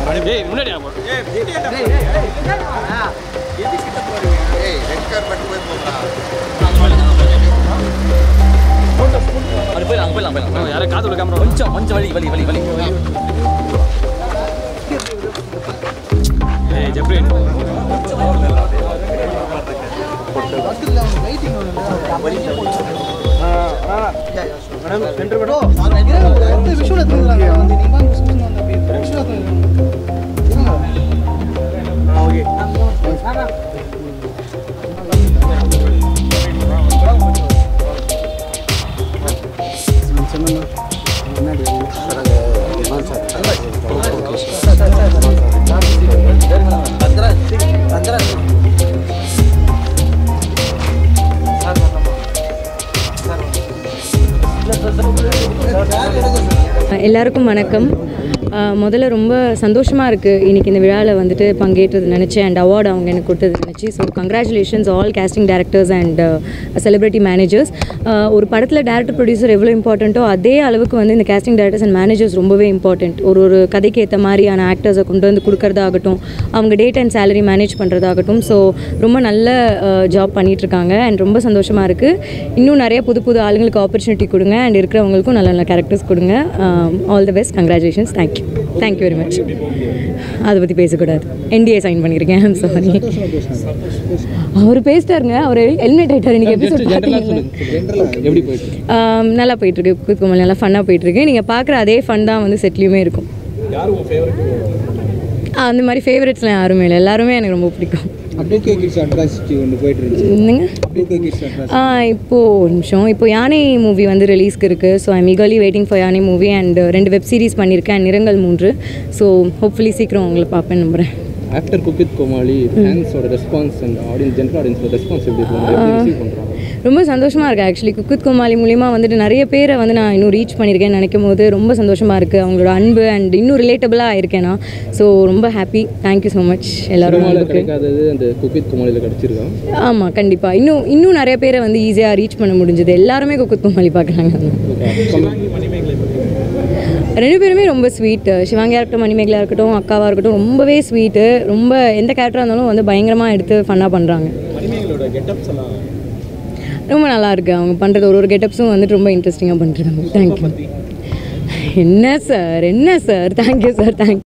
ஏய் முன்னாடி ஏய் ரெட் கார்பெட் போய் போகலாம் அது போயிடலாம் அங்கே போயிடலாம் போயிடலாம் யாரும் காது உள்ள கேமரா கொஞ்சம் கொஞ்சம் வலி வலி வலி வலி ஏய் ஜப்ரீன் எல்லாருக்கும் வணக்கம் அஹ் முதல்ல ரொம்ப சந்தோஷமாக இருக்குது இன்றைக்கி இந்த விழாவில் வந்துட்டு பங்கேற்றது நினச்சேன் அண்ட் அவார்டு அவங்க எனக்கு கொடுத்தது நினச்சி so congratulations all casting directors and celebrity managers ஒரு படத்தில் டேரக்டர் ப்ரொடியூசர் எவ்வளோ இம்பார்ட்டண்ட்டோ அதே அளவுக்கு வந்து இந்த casting டேரக்டர்ஸ் அண்ட் மேனேஜர்ஸ் ரொம்பவே இம்பார்ட்டண்ட் ஒரு ஒரு கதைக்கு ஏற்ற மாதிரியான ஆக்டர்ஸை கொண்டு வந்து கொடுக்கறதாகட்டும் அவங்க டேட் அண்ட் சேலரி மேனேஜ் பண்ணுறதாகட்டும் ஸோ ரொம்ப நல்ல ஜாப் பண்ணிகிட்ருக்காங்க அண்ட் ரொம்ப சந்தோஷமாக இருக்குது இன்னும் நிறைய புது புது ஆளுங்களுக்கு ஆப்பர்ச்சுனிட்டி கொடுங்க அண்ட் இருக்கிறவங்களுக்கும் நல்ல நல்ல கேரக்டர்ஸ் கொடுங்க all the best congratulations thank you thank you very much அதை பற்றி பேசக்கூடாது என்டிஏ சைன் பண்ணியிருக்கேன் ஐம் சாரி அவர் பேசிட்டாருங்க அவர் எலிமினேட் ஆகிட்டார் இன்னைக்கு எபிசோட் எப்படி போயிட்டு ஆம், நல்லா போயிட்டுருக்கு குத்குமல் நல்லா ஃபன்னாக போயிட்டுருக்கு நீங்கள் பார்க்குற அதே ஃபன் தான் வந்து செட்லேயுமே இருக்கும் ஆ, அந்த மாதிரி ஃபேவரட்ஸ்லாம் யாருமே இல்லை எல்லாருமே எனக்கு ரொம்ப பிடிக்கும் டூ கே கிட்ஸ் அட்ராசிட்டி ஒன்று போயிட்டு இருந்துச்சு என்னங்க டூ கே கிட்ஸ் அட்ராசிட்டி ஆ இப்போது ஒரு நிமிஷம் இப்போ யானை மூவி வந்து ரிலீஸ்க்கு இருக்குது so I'm eagerly waiting for Yaanai movie and ரெண்டு வெப் சீரிஸ் பண்ணியிருக்கேன் நிறங்கள் மூன்று ஸோ ஹோப்ஃபுல்லி சீக்கிரம் உங்களை பார்ப்பேன் நம்புகிறேன் ஆஃப்டர் குக்கித் கோமாளி ஃபேன்ஸோட ரெஸ்பான்ஸ் அண்ட் ஆடியன்ஸ் ஜென்ரல் ஆடியன்ஸோட ரெஸ்பான்ஸ் எப்படி இருக்கும் எப்படி ரிசீவ் பண்ணுறாங்க ரொம்ப சந்தோஷமாக இருக்குது ஆக்சுவலி குக்குத் கோமாளி மூலிமா வந்துட்டு நிறைய பேரை வந்து நான் இன்னும் ரீச் பண்ணியிருக்கேன்னு நினைக்கும் போது ரொம்ப சந்தோஷமாக இருக்குது அவங்களோட அன்பு அண்ட் இன்னும் ரிலேட்டபிளாக ஆயிருக்கேன் நான் ஸோ ரொம்ப ஹாப்பி தேங்க்யூ ஸோ மச் எல்லாரும் சினிமாவில் அன்புக்கு. கிடைக்காதது அந்த குக்கித் கோமாளியில் கிடச்சிருக்கான் ஆமாம் கண்டிப்பாக இன்னும் இன்னும் நிறைய பேரை வந்து ஈஸியாக ரீச் பண்ண முடிஞ்சது எல்லாருமே குக்குத் கோமாளி பார்க்குறாங்க ரெண்டு பேருமே ரொம்ப ஸ்வீட்டு சிவாங்கியாக இருக்கட்டும் மணிமேகலா இருக்கட்டும் அக்காவாக இருக்கட்டும் ரொம்பவே ஸ்வீட்டு ரொம்ப எந்த கேரக்டராக இருந்தாலும் வந்து பயங்கரமாக எடுத்து ஃபன்னாக பண்ணுறாங்க ரொம்ப நல்லா இருக்கு அவங்க பண்ணுறது ஒரு ஒரு கெட்டப்ஸும் வந்துட்டு ரொம்ப இன்ட்ரெஸ்டிங்காக பண்ணிருக்காங்க தேங்க்யூ என்ன சார் என்ன சார் தேங்க்யூ சார் தேங்க்யூ